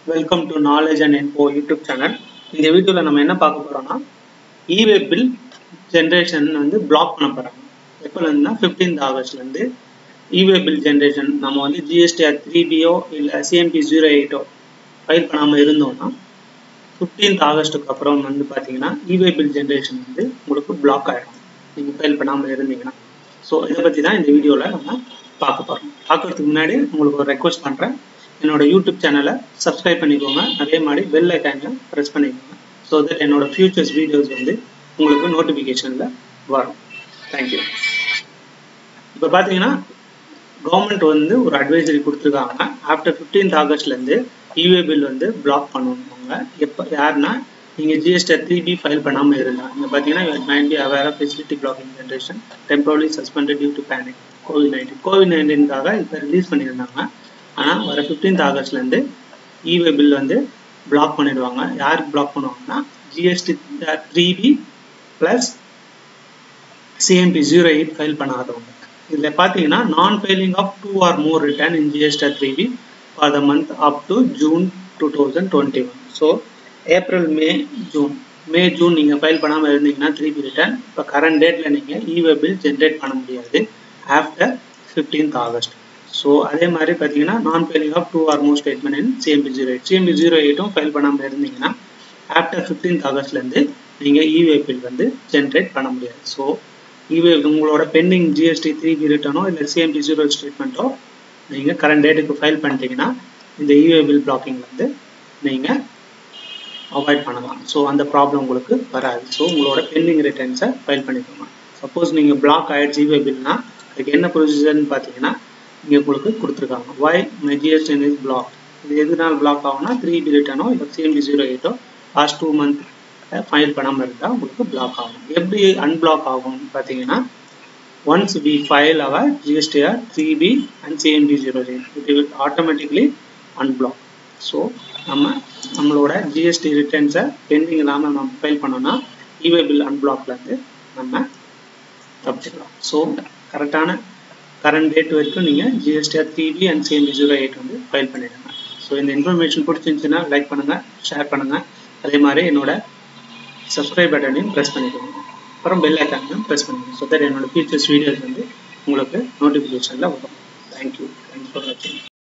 welcome to knowledge and info YouTube channel இந்த வீடியோவில் நம்ம என்ன பார்க்க போகிறோம்னா இவே பில் ஜென்ரேஷன் வந்து பிளாக் பண்ண போகிறாங்க எப்போலேருந்துனா ஃபிஃப்டீன்த் ஆகஸ்ட்லேருந்து இவே பில் ஜென்ரேஷன் நம்ம வந்து ஜிஎஸ்டிஆர் த்ரீ பியோ இல்லை சிஎம்பி ஜீரோ எயிட்டோ ஃபைல் பண்ணாமல் இருந்தோம்னா ஃபிஃப்டீன்த் ஆகஸ்ட்டுக்கு அப்புறம் வந்து பார்த்தீங்கன்னா இவே பில் ஜென்ரேஷன் வந்து உங்களுக்கு பிளாக் ஆகிடும் நீங்கள் ஃபைல் பண்ணாமல் இருந்தீங்கன்னா ஸோ இதை பற்றி தான் இந்த வீடியோவில் நம்ம பார்க்க போகிறோம் பார்க்கறதுக்கு முன்னாடி உங்களுக்கு ஒரு ரெக்வஸ்ட் பண்ணுறேன் என்னோட யூடியூப் சேனலை சப்ஸ்கிரைப் பண்ணிக்கோங்க அதே மாதிரி பெல் ஐக்கானில் ப்ரெஸ் பண்ணிக்கோங்க ஸோ தட் என்னோட ஃபியூச்சர்ஸ் வீடியோஸ் வந்து உங்களுக்கு நோட்டிஃபிகேஷனில் வரும் தேங்க்யூ இப்போ பார்த்தீங்கன்னா கவர்மெண்ட் வந்து ஒரு அட்வைசரி கொடுத்துருக்காங்க ஆஃப்டர் ஃபிஃப்டீன்த் ஆகஸ்ட்லேருந்து இவே பில் வந்து பிளாக் பண்ணுவாங்க எப்போ யாருன்னா நீங்கள் ஜிஎஸ்டி த்ரீ பி ஃபைல் பண்ணாமல் இருந்தால் இங்கே பார்த்தீங்கன்னா mind be aware of facility blocking generation temporary suspended due to panic covid nineteen covid நைன்டீனுக்காக இப்போ ரிலீஸ் பண்ணியிருந்தாங்க ஆனால் வர ஃபிஃப்டீன்த் ஆகஸ்ட்லேருந்து இவே பில் வந்து பிளாக் பண்ணிடுவாங்க யாருக்கு பிளாக் பண்ணுவாங்கன்னா GST three B plus CMP zero eight file பண்ணாதவங்க இதில் பார்த்தீங்கன்னா non filing of two or more return in GST three B for the month up to June two thousand twenty one so April May June May June நீங்கள் file பண்ணாமல் இருந்தீங்கன்னா three B return இப்போ current டேட்டில் நீங்கள் இவே bill generate பண்ண முடியாது after fifteenth August so அதே மாதிரி பார்த்தீங்கன்னா non filing of two or more statement in CMP zero eight CMP zero எயிட்டும் ஃபைல் பண்ணாமல் இருந்தீங்கன்னா ஆஃப்டர் ஃபிஃப்டீன்த் ஆகஸ்ட்லேருந்து நீங்கள் இவே பில் வந்து ஜென்ரேட் பண்ண முடியாது ஸோ இவே உங்களோட பெண்டிங் ஜிஎஸ்டி த்ரீ பி ரிட்டர்னோ இல்லை சிஎம்பி ஜீரோ ஸ்டேட்மெண்ட்டோ நீங்கள் கரண்ட் டேட்டுக்கு ஃபைல் பண்ணிட்டீங்கன்னா இந்த இவே பில் பிளாக்கிங் வந்து நீங்கள் அவாய்ட் பண்ணலாம் ஸோ அந்த ப்ராப்ளம் உங்களுக்கு வராது ஸோ உங்களோட பெண்டிங் ரிட்டர்ன்ஸை ஃபைல் பண்ணிக்கோங்க சப்போஸ் நீங்கள் பிளாக் ஆகிடுச்சு இவே பில்னா அதுக்கு என்ன ப்ரொசீஜர்னு பார்த்தீங்கன்னா இங்கே உங்களுக்கு கொடுத்துருக்காங்க why my GST is block இது எதுனால பிளாக் ஆகும்னா த்ரீ பி ரிட்டர்னோ இல்லை சிஎம்பி ஜீரோ எயிட்டோ லாஸ்ட் டூ மந்த் ஃபைல் பண்ணாமல் இருந்தால் உங்களுக்கு பிளாக் ஆகும் எப்படி அன்பிளாக் ஆகும் பார்த்தீங்கன்னா once we file our GSTR three B and CMP zero eight it will automatically unblock so நம்ம நம்மளோட ஜிஎஸ்டி ரிட்டர்ன்ஸை பெண்டிங் இல்லாமல் நம்ம ஃபைல் பண்ணோம்னா இவே பில் அன்பிளாக்லேருந்து நம்ம தப்பிச்சிடலாம் ஸோ கரெக்டான கரண்ட் டேட் வரைக்கும் நீங்கள் GSTR three B and CMP zero eight வந்து ஃபைல் பண்ணிடுங்க ஸோ இந்த இன்ஃபர்மேஷன் பிடிச்சிருந்துச்சுன்னா லைக் பண்ணுங்கள் ஷேர் பண்ணுங்கள் அதே மாதிரி என்னோட சப்ஸ்கிரைப் பட்டனையும் ப்ரெஸ் பண்ணிக்கோங்க அப்புறம் பெல் ஐக்கானையும் ப்ரெஸ் பண்ணிக்கோங்க ஸோ தட் என்னோட ஃபியூச்சர்ஸ் வீடியோஸ் வந்து உங்களுக்கு நோட்டிஃபிகேஷனில் வரும் தேங்க்யூ தேங்க்ஸ் ஃபார் வாட்சிங்